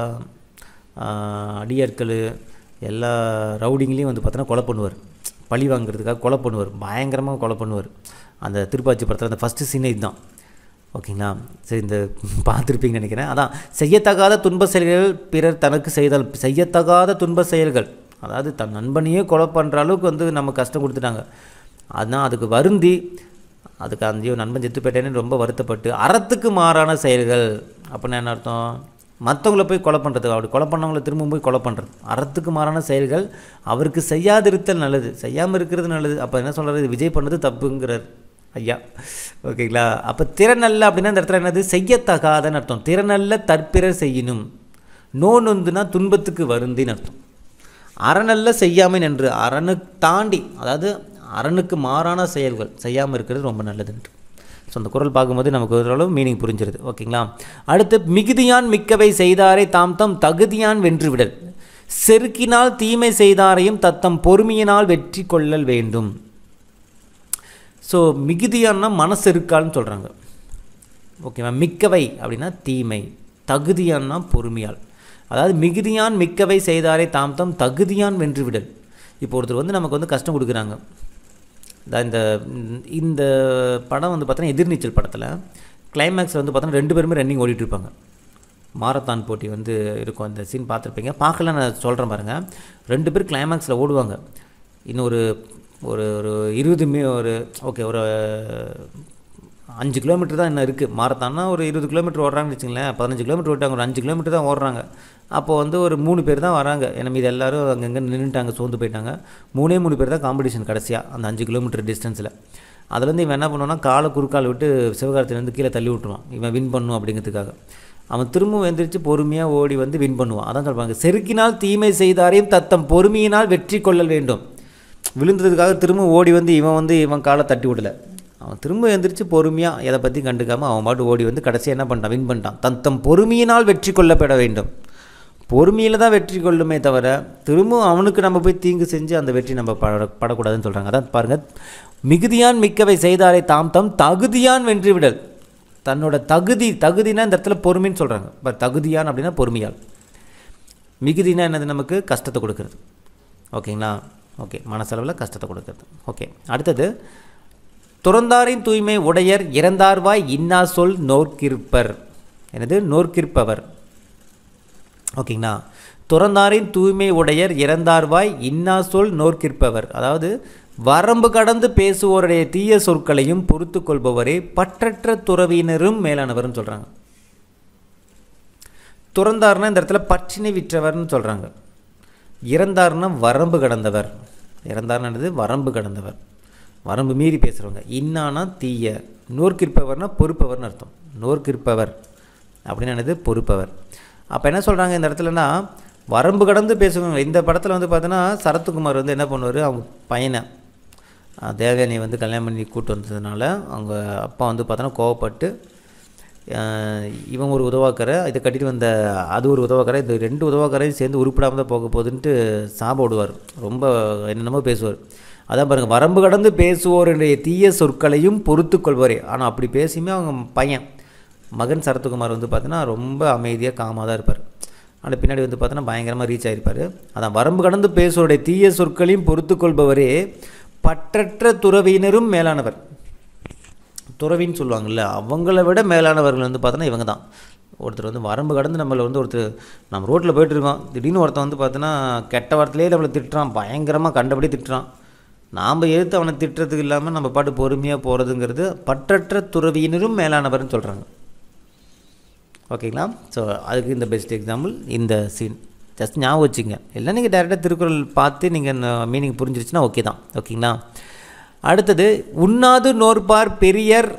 ஆஹ், அடியாட்கள் எல்லா ரவுடிங்களையும் வந்து பார்த்தோன்னா கொலை பண்ணுவார் பழி வாங்குறதுக்காக கொலை பண்ணுவார் பயங்கரமாக கொலை பண்ணுவார் அந்த திருப்பாச்சி படத்தில் அந்த ஃபஸ்ட்டு சீனே இதுதான் ஓகேங்களா சரி இந்த பார்த்துருப்பீங்கன்னு நினைக்கிறேன் அதான் செய்யத்தகாத துன்ப செயல்கள் பிறர் தனக்கு செய்தால் செய்யத்தகாத துன்ப செயல்கள் அதாவது தன் நண்பனையே கொலை பண்ணுற அளவுக்கு வந்து நம்ம கஷ்டம் கொடுத்துட்டாங்க அதான் அதுக்கு வருந்தி அதுக்கு அந்த நண்பன் செத்து போயிட்டேன்னு ரொம்ப வருத்தப்பட்டு அறத்துக்கு மாறான செயல்கள் அப்படின்னா என்ன அர்த்தம் மற்றவங்கள போய் கொலை பண்ணுறது அப்படி கொலை பண்ணவங்கள திரும்ப போய் கொலை பண்ணுறது அறத்துக்கு மாறான செயல்கள் அவருக்கு செய்யாதிருத்தல் நல்லது செய்யாமல் இருக்கிறது நல்லது அப்போ என்ன சொல்கிறது விஜய் பண்ணது தப்புங்கிறார் ஐயா ஓகேங்களா அப்போ திறனல்ல அப்படின்னா இந்த இடத்துல என்னது செய்யத்தகாதன்னு அர்த்தம் திறனல்ல தற்பிறர் செய்யணும் நோ நொந்துனா துன்பத்துக்கு வருந்தின்னு அர்த்தம் அறநல்ல செய்யாமை நின்று அரணுக்கு தாண்டி அதாவது அரணுக்கு மாறான செயல்கள் செய்யாமல் இருக்கிறது ரொம்ப நல்லதுன்ட்டு ஸோ அந்த குரல் பார்க்கும்போது நமக்கு ஓரளவு மீனிங் புரிஞ்சிருது ஓகேங்களா அடுத்து மிகுதியான் மிக்கவை செய்தாரை தாம் தம் தகுதியான் வென்று விடல் செருக்கினால் தீமை செய்தாரையும் தத்தம் பொறுமையினால் வெற்றி கொள்ளல் வேண்டும் ஸோ மிகுதியான்னா மனசெருக்கால்னு சொல்கிறாங்க ஓகேவா மிக்கவை அப்படின்னா தீமை தகுதியான்னா பொறுமையால் அதாவது மிகுதியான் மிக்கவை செய்தாரை தாம் தம் தகுதியான் வென்று விடல் இப்போ ஒருத்தர் வந்து நமக்கு வந்து கஷ்டம் கொடுக்குறாங்க இந்த- இந்த இந்த படம் வந்து பார்த்தோன்னா எதிர்நீச்சல் படத்தில் கிளைமேக்ஸில் வந்து பார்த்தோன்னா ரெண்டு பேருமே ரன்னிங் ஓடிட்டு இருப்பாங்க மாரத்தான் போட்டி வந்து இருக்கும் அந்த சீன் பார்த்துருப்பீங்க பார்க்கல நான் சொல்கிறேன் பாருங்கள் ரெண்டு பேர் கிளைமேக்ஸில் ஓடுவாங்க இன்னும் ஒரு ஒரு ஒரு இருபது மீ ஒரு ஓகே ஒரு அஞ்சு கிலோமீட்டர் தான் இன்னும் இருக்குது மாரத்தான்னா ஒரு இருபது கிலோமீட்டர் ஓடுறாங்கன்னு வச்சுங்களேன் பதினஞ்சு கிலோமீட்டர் ஓட்டாங்க ஒரு அஞ்சு கிலோமீட்டர் தான் ஓடுறாங்க அப்போது வந்து ஒரு மூணு பேர் தான் வராங்க ஏன்னா மீது எல்லாரும் அங்கங்கே நின்றுட்டாங்க சோர்ந்து போயிட்டாங்க மூணே மூணு பேர் தான் காம்படிஷன் கடைசியாக அந்த அஞ்சு கிலோமீட்டர் டிஸ்டன்ஸில் அதுலேருந்து இவன் என்ன பண்ணுவான்னா காலை குறுக்கால் விட்டு சிவகார்த்திலேருந்து கீழே தள்ளி விட்டுருவான் இவன் வின் பண்ணும் அப்படிங்கிறதுக்காக அவன் திரும்பவும் எந்திரிச்சு பொறுமையாக ஓடி வந்து வின் பண்ணுவான் அதான் சொல்கிறாங்க செருக்கினால் தீமை செய்தாரையும் தத்தம் பொறுமையினால் வெற்றி கொள்ளல் வேண்டும் விழுந்ததுக்காக திரும்ப ஓடி வந்து இவன் வந்து இவன் காலை தட்டி விடல அவன் திரும்ப எந்திரிச்சு பொறுமையாக எதை பற்றி கண்டுக்காமல் அவன் பாட்டு ஓடி வந்து கடைசியாக என்ன பண்ணிட்டான் வின் பண்ணிட்டான் தத்தம் பொறுமையினால் வெற்றி கொள்ளப்பட வேண்டும் பொறுமையில் தான் வெற்றி கொள்ளுமே தவிர திரும்பவும் அவனுக்கு நம்ம போய் தீங்கு செஞ்சு அந்த வெற்றி நம்ம பட படக்கூடாதுன்னு சொல்கிறாங்க அதான் பாருங்கள் மிகுதியான் மிக்கவை செய்தாரை தாம் தம் தகுதியான் வென்று விடல் தன்னோட தகுதி தகுதினா இந்த இடத்துல பொறுமைன்னு சொல்கிறாங்க இப்போ தகுதியான் அப்படின்னா பொறுமையால் மிகுதினா என்னது நமக்கு கஷ்டத்தை கொடுக்கறது ஓகேங்களா ஓகே மனசளவில் கஷ்டத்தை கொடுக்கறது ஓகே அடுத்தது துறந்தாரின் தூய்மை உடையர் இறந்தார்வாய் இன்னா சொல் நோர்க்கிருப்பர் என்னது நோர்க்கிருப்பவர் ஓகேங்களா துறந்தாரின் தூய்மை உடையர் இறந்தார்வாய் இன்னா சொல் நோர்க்கிருப்பவர் அதாவது வரம்பு கடந்து பேசுவோருடைய தீய சொற்களையும் பொறுத்து கொள்பவரே பற்றற்ற துறவியினரும் மேலானவர்னு சொல்கிறாங்க துறந்தார்னா இந்த இடத்துல பற்றினை விற்றவர்னு சொல்கிறாங்க இறந்தார்னா வரம்பு கடந்தவர் இறந்தார்னது வரம்பு கடந்தவர் வரம்பு மீறி பேசுகிறவங்க இன்னானா தீய நோர்க்கிருப்பவர்னா பொறுப்பவர்னு அர்த்தம் நோர்க்கிருப்பவர் அப்படின்னு என்னது பொறுப்பவர் அப்போ என்ன சொல்கிறாங்க இந்த இடத்துலனா வரம்பு கடந்து பேசுவாங்க இந்த படத்தில் வந்து பார்த்தோன்னா சரத்குமார் வந்து என்ன பண்ணுவார் அவங்க பையனை அஹ், தேவயானியை வந்து கல்யாணம் பண்ணி கூட்டு வந்ததுனால அவங்க அப்பா வந்து பார்த்தோன்னா கோவப்பட்டு அஹ், இவன் ஒரு உதவாக்கரை இதை கட்டிட்டு வந்த அது ஒரு உதவாக்கரை இந்த ரெண்டு உதவாக்கரையும் சேர்ந்து உருப்படாமல் தான் போக போகுதுன்ட்டு சாப விடுவார் ரொம்ப என்னென்னமோ பேசுவார் அதான் பாருங்கள் வரம்பு கடந்து பேசுவோருடைய தீய சொற்களையும் பொறுத்து கொள்வாரே ஆனால் அப்படி பேசியுமே அவங்க பையன் மகன் சரத்குமார் வந்து பார்த்தீங்கன்னா ரொம்ப அமைதியாக காமாக தான் இருப்பார் ஆனால் பின்னாடி வந்து பார்த்தோன்னா பயங்கரமாக ரீச் ஆகிருப்பார் அதான் வரம்பு கடந்து பேசுவோருடைய தீய சொற்களையும் பொறுத்து கொள்பவரே பற்றற்ற துறவியினரும் மேலானவர் துறவின்னு சொல்லுவாங்கள்ல அவங்கள விட மேலானவர்கள் வந்து பார்த்தோன்னா இவங்க தான் ஒருத்தர் வந்து வரம்பு கடந்து நம்மளை வந்து ஒருத்தர் நம்ம ரோட்டில் போயிட்டுருக்கோம் திடீர்னு ஒருத்தன் வந்து பார்த்தோன்னா கெட்ட வார்த்தையிலே நம்மளை திட்டுறான் பயங்கரமாக கண்டபடி திட்டுறான் நாம் எதிர்த்து அவனை திட்டுறதுக்கு இல்லாமல் நம்ம பாட்டு பொறுமையாக போகிறதுங்கிறது பற்றற்ற துறவியினரும் மேலானவர்னு சொல்கிறாங்க ஓகேங்களா ஸோ அதுக்கு இந்த பெஸ்ட் எக்ஸாம்பிள் இந்த சீன் ஜஸ்ட் ஞாபகம் வச்சுங்க இல்லை நீங்கள் டேரெக்டாக திருக்குறள் பார்த்து நீங்கள் மீனிங் புரிஞ்சிருச்சுன்னா ஓகே தான் ஓகேங்களா அடுத்தது உண்ணாது நோற்பார் பெரியர்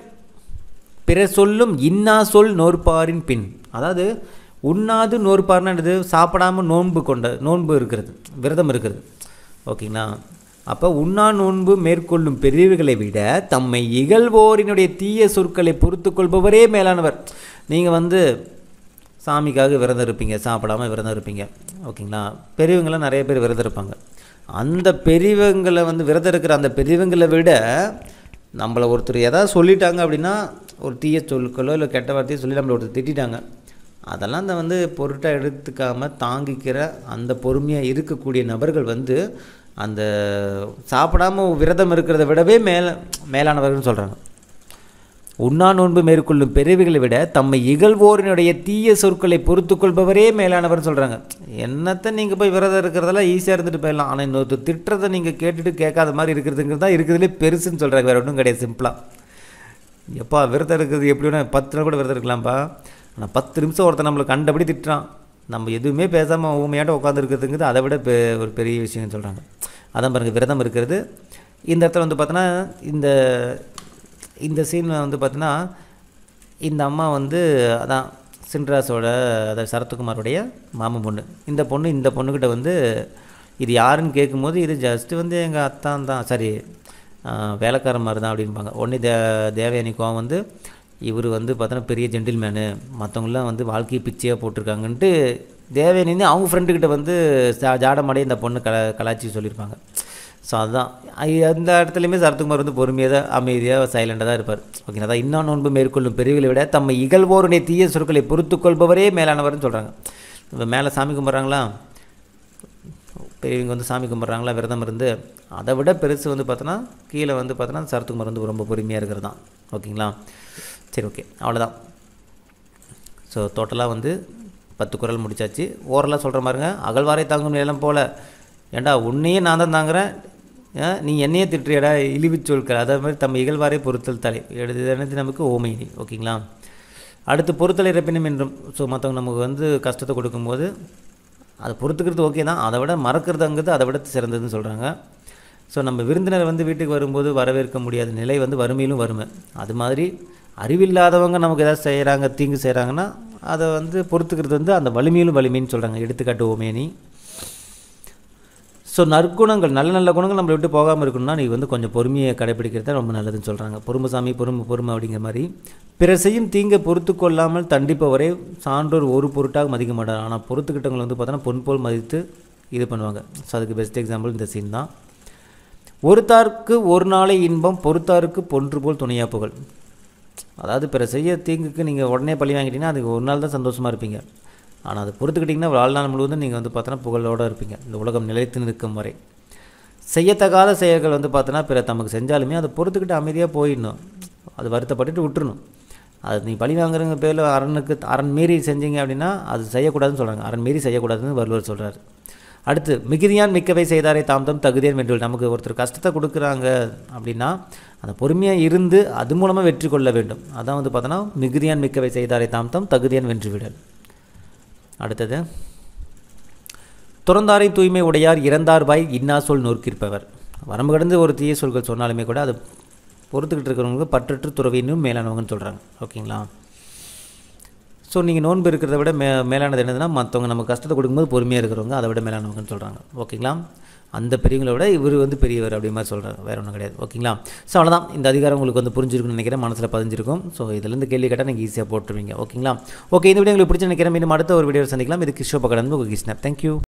பிற சொல்லும் இன்னா சொல் நோற்பாரின் பின் அதாவது உண்ணாது நோற்பார்னா என்னது சாப்பிடாம நோன்பு கொண்ட நோன்பு இருக்கிறது விரதம் இருக்கிறது ஓகேங்களா அப்போ உண்ணா நோன்பு மேற்கொள்ளும் பெரியவர்களை விட தம்மை இகழ்வோரினுடைய தீய சொற்களை பொறுத்து கொள்பவரே மேலானவர் நீங்கள் வந்து சாமிக்காக விரதம் இருப்பீங்க சாப்பிடாம விரதம் இருப்பீங்க ஓகேங்களா பெரியவங்களாம் நிறைய பேர் விரதம் இருப்பாங்க அந்த பெரியவங்களை வந்து விரதம் இருக்கிற அந்த பெரியவங்களை விட நம்மளை ஒருத்தர் எதாவது சொல்லிட்டாங்க அப்படின்னா ஒரு தீய சொற்களோ இல்லை கெட்ட வார்த்தையோ சொல்லி நம்மளை ஒருத்தர் திட்டிட்டாங்க அதெல்லாம் அந்த வந்து பொருட்டாக எடுத்துக்காமல் தாங்கிக்கிற அந்த பொறுமையாக இருக்கக்கூடிய நபர்கள் வந்து அந்த சாப்பிடாம விரதம் இருக்கிறத விடவே மேல மேலானவர்கள்னு சொல்கிறாங்க உண்ணா நோன்பு மேற்கொள்ளும் பிறவிகளை விட தம்மை இகழ்வோரினுடைய தீய சொற்களை பொறுத்து கொள்பவரே மேலானவர்னு சொல்கிறாங்க என்னத்தை நீங்கள் போய் விரதம் இருக்கிறதெல்லாம் ஈஸியாக இருந்துட்டு போயிடலாம் ஆனால் இன்னொருத்தர் திட்டுறதை நீங்கள் கேட்டுட்டு கேட்காத மாதிரி இருக்கிறதுங்கிறது தான் இருக்கிறதுலே பெருசுன்னு சொல்கிறாங்க வேறு ஒன்றும் கிடையாது சிம்பிளாக எப்பா விரதம் இருக்கிறது எப்படி வேணா பத்து நாள் கூட விரதம் இருக்கலாம்ப்பா ஆனால் பத்து நிமிஷம் ஒருத்தன் நம்மளை கண்டபடி திட்டுறான் நம்ம எதுவுமே பேசாமல் ஊமையாட்ட உட்காந்துருக்கிறதுங்கிறது அதை விட பெ ஒரு பெரிய விஷயம்னு சொல்கிறாங்க அதான் பாருங்கள் விரதம் இருக்கிறது இந்த இடத்துல வந்து பார்த்தோன்னா இந்த இந்த சீன் வந்து பார்த்தீங்கன்னா இந்த அம்மா வந்து அதான் சின்ராஸோட அதாவது சரத்குமாரோடைய மாமன் பொண்ணு இந்த பொண்ணு இந்த பொண்ணுக்கிட்ட வந்து இது யாருன்னு கேட்கும்போது இது ஜஸ்ட்டு வந்து எங்கள் அத்தான் தான் சரி வேலைக்காரன் மாதிரி தான் அப்படின்பாங்க உடனே தே தேவயானி கோவம் வந்து இவர் வந்து பார்த்தோன்னா பெரிய ஜென்டில்மேனு மற்றவங்களாம் வந்து வாழ்க்கையை பிச்சையாக போட்டிருக்காங்கன்ட்டு தேவயானி வந்து அவங்க ஃப்ரெண்டுக்கிட்ட வந்து ஜா ஜாடமாடியே இந்த பொண்ணு கல கலாச்சி சொல்லியிருப்பாங்க ஸோ அதுதான் ஐ- அந்த இடத்துலையுமே சரத்குமார் வந்து பொறுமையாக தான் அமைதியாக சைலண்டாக தான் இருப்பார் ஓகேங்களா அதான் இன்னும் நோன்பு மேற்கொள்ளும் பெரியவர்களை விட தம்மை இகழ்வோருடைய தீய சொற்களை பொறுத்து கொள்பவரே மேலானவர்னு சொல்கிறாங்க இப்போ மேலே சாமி கும்பிட்றாங்களா பெரியவங்க வந்து சாமி கும்பிட்றாங்களா விரதம் இருந்து அதை விட பெருசு வந்து பார்த்தோன்னா கீழே வந்து பார்த்தோன்னா சரத்குமார் வந்து ரொம்ப பொறுமையாக இருக்கிறது தான் ஓகேங்களா சரி ஓகே அவ்வளோதான் ஸோ டோட்டலாக வந்து பத்து குரல் முடிச்சாச்சு ஓரலாக சொல்கிற மாதிரிங்க அகழ்வாரை தாங்கும் நிலம் போல் ஏண்டா உன்னையே நான் தான் தாங்குறேன் ஏன், நீ என்னையே திட்டுறியடா இழிவுச் சொற்கள் அதே மாதிரி தம் இகழ்வாரை பொறுத்தல் தலை எழுது நமக்கு ஓமையினி ஓகேங்களா அடுத்து பொறுத்தல் இறப்பினும் என்றும் ஸோ மற்றவங்க நமக்கு வந்து கஷ்டத்தை கொடுக்கும்போது அதை பொறுத்துக்கிறது ஓகே தான் அதை விட மறக்கிறதுங்கிறது அதை விட சிறந்ததுன்னு சொல்கிறாங்க ஸோ நம்ம விருந்தினர் வந்து வீட்டுக்கு வரும்போது வரவேற்க முடியாத நிலை வந்து வறுமையிலும் வறுமை அது மாதிரி அறிவில்லாதவங்க நமக்கு ஏதாவது செய்கிறாங்க தீங்கு செய்கிறாங்கன்னா அதை வந்து பொறுத்துக்கிறது வந்து அந்த வலிமையிலும் வலிமைன்னு சொல்கிறாங்க எடுத்துக்காட்டு ஓமேனி ஸோ நற்குணங்கள் நல்ல நல்ல குணங்கள் நம்மளை விட்டு போகாமல் இருக்கணும்னா நீ வந்து கொஞ்சம் பொறுமையை கடைப்பிடிக்கிறது ரொம்ப நல்லதுன்னு சொல்கிறாங்க பொறுமைசாமி பொறுமை பொறுமை அப்படிங்கிற மாதிரி பிறர் செய்யும் தீங்கை பொறுத்து கொள்ளாமல் தண்டிப்பவரை சான்றோர் ஒரு பொருட்டாக மதிக்க மாட்டார் ஆனால் பொறுத்துக்கிட்டவங்களை வந்து பார்த்தோன்னா பொன் போல் மதித்து இது பண்ணுவாங்க ஸோ அதுக்கு பெஸ்ட் எக்ஸாம்பிள் இந்த சீன் தான் ஒருத்தாருக்கு ஒரு நாளை இன்பம் பொறுத்தாருக்கு பொன்று போல் துணையா புகழ் அதாவது பிற செய்ய தீங்குக்கு நீங்கள் உடனே பழி வாங்கிட்டீங்கன்னா அதுக்கு ஒரு நாள் தான் சந்தோஷமாக இருப்பீங்க ஆனால் அதை பொறுத்துக்கிட்டிங்கன்னா வாழ்நாள் முழுவதும் நீங்கள் வந்து பார்த்தோன்னா புகழோடு இருப்பீங்க இந்த உலகம் நிலைத்து நிற்கும் வரை செய்யத்தகாத செயல்கள் வந்து பார்த்தோன்னா பிற தமக்கு செஞ்சாலுமே அதை பொறுத்துக்கிட்டு அமைதியாக போயிடணும் அது வருத்தப்பட்டுட்டு விட்டுறணும் அது நீ பழி வாங்குறங்க பேரில் அரணுக்கு அரண் மீறி செஞ்சீங்க அப்படின்னா அது செய்யக்கூடாதுன்னு சொல்கிறாங்க அரண் மீறி செய்யக்கூடாதுன்னு வள்ளுவர் சொல்கிறார் அடுத்து மிகுதியான் மிக்கவை செய்தாரே தாம் தம் தகுதியான் வென்று நமக்கு ஒருத்தர் கஷ்டத்தை கொடுக்குறாங்க அப்படின்னா அந்த பொறுமையாக இருந்து அது மூலமாக வெற்றி கொள்ள வேண்டும் அதான் வந்து பார்த்தோன்னா மிகுதியான் மிக்கவை செய்தாரே தாம் தம் தகுதியான் வென்று விடல் அடுத்தது துறந்தாரை தூய்மை உடையார் இறந்தார் பாய் இன்னா சொல் நோக்கியிருப்பவர் வரம்பு கடந்து ஒரு தீய சொல்கள் சொன்னாலுமே கூட அது பொறுத்துக்கிட்டு இருக்கிறவங்களுக்கு பற்றற்று துறவினும் மேலானவங்கன்னு சொல்கிறாங்க ஓகேங்களா ஸோ நீங்கள் நோன்பு இருக்கிறத விட மே மேலானது என்னதுன்னா மற்றவங்க நம்ம கஷ்டத்தை கொடுக்கும்போது பொறுமையாக இருக்கிறவங்க அதை விட மேலானவங்கன்னு சொல்கிறாங்க ஓகேங்களா அந்த பெரியவங்களை விட இவர் வந்து பெரியவர் அப்படி மாதிரி சொல்கிறாங்க வேறு ஒன்றும் கிடையாது ஓகேங்களா ஸோ அவ்வளோதான் இந்த அதிகாரம் உங்களுக்கு வந்து புரிஞ்சிருக்குன்னு நினைக்கிறேன் மனசில் பதிஞ்சிருக்கும் ஸோ இதுலேருந்து கேள்வி கேட்டால் நீங்கள் ஈஸியாக போட்டுருவீங்க ஓகேங்களா ஓகே இந்த வீடியோ உங்களுக்கு பிடிச்ச நினைக்கிறேன் மீண்டும் அடுத்த ஒரு வீடியோ சந்திக்கலாம் இது கிஷோ பக்கடம் உங்கள் கிருஷ்ணர் தேங்க்யூ